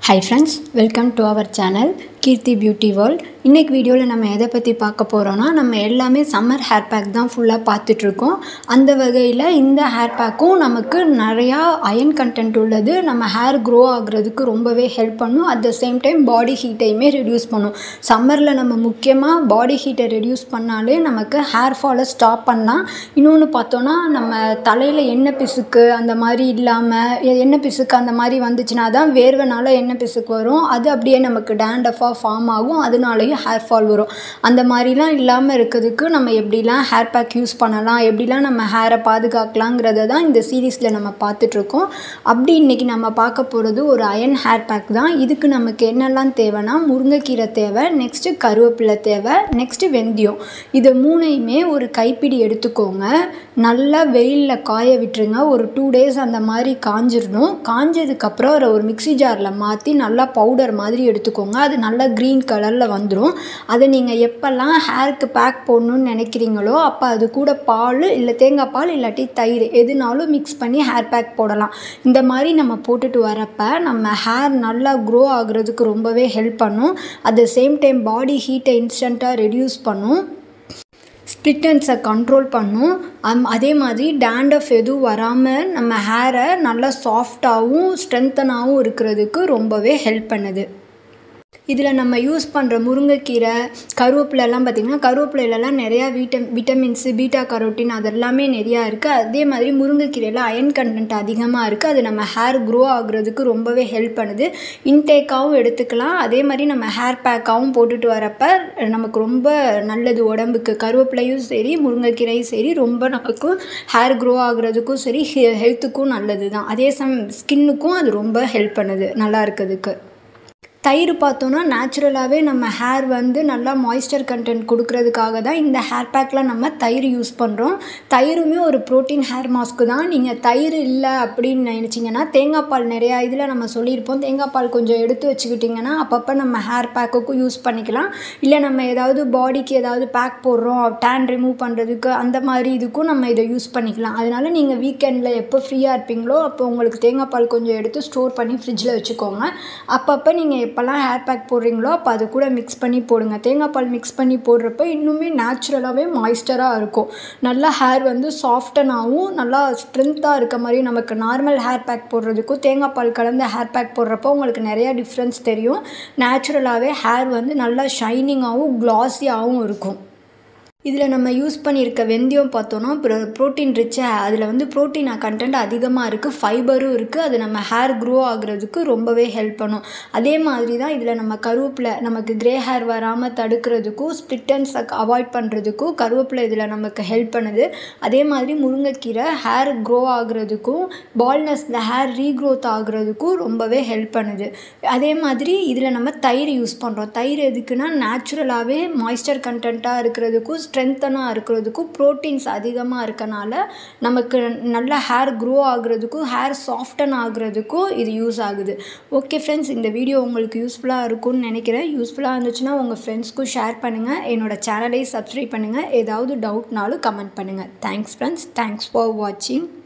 high friends welcome to our channel Keerthi beauty world இன்றைக்கி வீடியோவில் நம்ம எதை பற்றி பார்க்க போகிறோன்னா நம்ம எல்லாமே சம்மர் ஹேர் பேக் தான் ஃபுல்லாக பார்த்துட்ருக்கோம் அந்த வகையில் இந்த ஹேர் பேக்கும் நமக்கு நிறையா அயன் கண்டென்ட் உள்ளது நம்ம ஹேர் க்ரோ ஆகுறதுக்கு ரொம்பவே ஹெல்ப் பண்ணும் at the same time body ஹீட்டையுமே ரெடியூஸ் பண்ணும் சம்மரில் நம்ம முக்கியமாக பாடி ஹீட்டை ரெடியூஸ் பண்ணாலே நமக்கு ஹேர் ஃபாலை ஸ்டாப் பண்ணலாம் இன்னொன்று பார்த்தோன்னா நம்ம தலையில் எண்ணெய் பிசுக்கு அந்த மாதிரி இல்லாமல் எண்ணெய் பிசுக்கு அந்த மாதிரி வந்துச்சுன்னா தான் வேர்வைனால எண்ணெய் பிசுக்கு வரும் அது அப்படியே நமக்கு டேண்டஃபாக ஃபார்ம் ஆகும் அதனாலேயும் ஹேர் ஃபால் வரும் அந்த மாதிரிலாம் இல்லாமல் இருக்கிறதுக்கு நம்ம எப்படிலாம் ஹேர் பேக் யூஸ் பண்ணலாம் எப்படிலாம் நம்ம ஹேரை பாதுகாக்கலாங்கிறத தான் இந்த சீரீஸில் நம்ம பார்த்துட்ருக்கோம் அப்படி இன்றைக்கி நம்ம பார்க்க போகிறது ஒரு அயன் ஹேர் பேக் தான் இதுக்கு நமக்கு என்னெல்லாம் தேவைன்னா முருங்கைக்கீரை தேவை நெக்ஸ்ட்டு கருவேப்பிலை தேவை நெக்ஸ்ட்டு வெந்தயம் இது மூணையுமே ஒரு கைப்பிடி எடுத்துக்கோங்க நல்லா வெயிலில் காய விட்டுருங்க ஒரு டூ டேஸ் அந்த மாதிரி காஞ்சிடணும் காஞ்சதுக்கப்புறம் அதை ஒரு மிக்ஸி ஜாரில் மாற்றி நல்லா பவுடர் மாதிரி எடுத்துக்கோங்க அது நல்லா க்ரீன் கலரில் வந்துடும் அதை நீங்கள் எப்போல்லாம் ஹேருக்கு பேக் போடணும்னு நினைக்கிறீங்களோ அப்போ அது கூட பால் இல்லை தேங்காய் பால் இல்லாட்டி தயிர் எதுனாலும் மிக்ஸ் பண்ணி ஹேர் பேக் போடலாம் இந்த மாதிரி நம்ம போட்டுட்டு வரப்போ நம்ம ஹேர் நல்லா க்ரோ ஆகுறதுக்கு ரொம்பவே ஹெல்ப் பண்ணும் at the same time body ஹீட்டை இன்ஸ்டண்ட்டாக ரெடியூஸ் பண்ணும் ஸ்ப்ளிட்டன்ஸை கண்ட்ரோல் பண்ணும் அம் அதே மாதிரி டேண்டஃப் எதுவும் வராமல் நம்ம ஹேரை நல்லா சாஃப்டாகவும் ஸ்ட்ரென்த்தனாகவும் இருக்கிறதுக்கு ரொம்பவே ஹெல்ப் பண்ணுது இதில் நம்ம யூஸ் பண்ணுற முருங்கைக்கீரை கருவேப்பிலெல்லாம் பார்த்திங்கன்னா கருவேப்பிலையிலலாம் நிறையா விட்டம் விட்டமின்ஸு பீட்டா கரோட்டின் அதெல்லாமே நிறையா இருக்குது அதே மாதிரி முருங்கைக்கீரையில் அயன் கண்டென்ட் அதிகமாக இருக்குது அது நம்ம ஹேர் க்ரோ ஆகுறதுக்கு ரொம்பவே ஹெல்ப் பண்ணுது இன்டேக்காகவும் எடுத்துக்கலாம் அதே மாதிரி நம்ம ஹேர் பேக்காகவும் போட்டுட்டு வரப்போ நமக்கு ரொம்ப நல்லது உடம்புக்கு கருவேப்பிலையும் சரி முருங்கைக்கீரையும் சரி ரொம்ப நமக்கு ஹேர் க்ரோ ஆகுறதுக்கும் சரி ஹெல்த்துக்கும் நல்லது தான் அதே சம் ஸ்கின்னுக்கும் அது ரொம்ப ஹெல்ப் பண்ணுது நல்லா இருக்கிறதுக்கு தயிர் பார்த்தோன்னா நேச்சுரலாகவே நம்ம ஹேர் வந்து நல்லா மாய்ஸ்சர் கண்டென்ட் கொடுக்கறதுக்காக தான் இந்த ஹேர் பேக்கில் நம்ம தயிர் யூஸ் பண்ணுறோம் தயிருமே ஒரு ப்ரோட்டீன் ஹேர் மாஸ்க்கு தான் நீங்கள் தயிர் இல்லை அப்படின்னு நினச்சிங்கன்னா தேங்காய் பால் நிறையா இதில் நம்ம சொல்லியிருப்போம் தேங்காய் பால் கொஞ்சம் எடுத்து வச்சுக்கிட்டிங்கன்னா அப்பப்போ நம்ம ஹேர் பேக்குக்கும் யூஸ் பண்ணிக்கலாம் இல்லை நம்ம ஏதாவது பாடிக்கு ஏதாவது பேக் போடுறோம் டேன் ரிமூவ் பண்ணுறதுக்கு அந்த மாதிரி இதுக்கும் நம்ம இதை யூஸ் பண்ணிக்கலாம் அதனால் நீங்கள் வீக்கெண்டில் எப்போ ஃப்ரீயாக இருப்பீங்களோ அப்போ உங்களுக்கு தேங்காய் பால் கொஞ்சம் எடுத்து ஸ்டோர் பண்ணி ஃப்ரிட்ஜில் வச்சுக்கோங்க அப்பப்போ நீங்கள் எப்போல்லாம் ஹேர் பேக் போடுறீங்களோ அப்போ அது கூட மிக்ஸ் பண்ணி போடுங்க தேங்காய் பால் மிக்ஸ் பண்ணி போடுறப்ப இன்னுமே நேச்சுரலாகவே மாய்ஸ்டராக இருக்கும் நல்லா ஹேர் வந்து சாஃப்டனாகவும் நல்லா ஸ்ட்ரென்த்தாக இருக்க மாதிரி நமக்கு நார்மல் ஹேர் பேக் போடுறதுக்கும் தேங்காய் பால் கலந்த ஹேர் பேக் போடுறப்போ உங்களுக்கு நிறையா டிஃப்ரென்ஸ் தெரியும் நேச்சுரலாகவே ஹேர் வந்து நல்லா ஷைனிங்காகவும் க்ளாஸியாகவும் இருக்கும் இதில் நம்ம யூஸ் பண்ணியிருக்க வெந்தயம் பார்த்தோன்னா ப்ரோ ப்ரோட்டீன் ரிச் அதில் வந்து ப்ரோட்டீன் கண்டென்ட் அதிகமாக இருக்குது ஃபைபரும் இருக்குது அது நம்ம ஹேர் க்ரோ ஆகுறதுக்கு ரொம்பவே ஹெல்ப் பண்ணும் அதே மாதிரி தான் இதில் நம்ம கருவேப்பிலை நமக்கு க்ரே ஹேர் வராமல் தடுக்கிறதுக்கும் ஸ்ப்ளிட்டன்ஸை அவாய்ட் பண்ணுறதுக்கும் கருவேப்பிலை இதில் நமக்கு ஹெல்ப் பண்ணுது அதே மாதிரி முருங்கைக்கீரை ஹேர் க்ரோ ஆகுறதுக்கும் பால்னஸில் ஹேர் ரீக்ரோத் ஆகுறதுக்கும் ரொம்பவே ஹெல்ப் பண்ணுது அதே மாதிரி இதில் நம்ம தயிர் யூஸ் பண்ணுறோம் தயிர் எதுக்குன்னா நேச்சுரலாகவே மாய்ஸ்சர் கண்டென்ட்டாக இருக்கிறதுக்கும் ஸ்ட்ரென்த்தனாக இருக்கிறதுக்கும் ப்ரோட்டீன்ஸ் அதிகமாக இருக்கனால நமக்கு நல்ல ஹேர் க்ரோ ஆகுறதுக்கும் ஹேர் சாஃப்டன் ஆகுறதுக்கும் இது யூஸ் ஆகுது ஓகே ஃப்ரெண்ட்ஸ் இந்த வீடியோ உங்களுக்கு யூஸ்ஃபுல்லாக இருக்கும்னு நினைக்கிறேன் யூஸ்ஃபுல்லாக இருந்துச்சுன்னா உங்கள் ஃப்ரெண்ட்ஸ்க்கும் ஷேர் பண்ணுங்கள் என்னோடய சேனலையும் சப்ஸ்கிரைப் பண்ணுங்கள் ஏதாவது டவுட்னாலும் கமெண்ட் பண்ணுங்கள் தேங்க்ஸ் ஃப்ரெண்ட்ஸ் தேங்க்ஸ் ஃபார் வாட்சிங்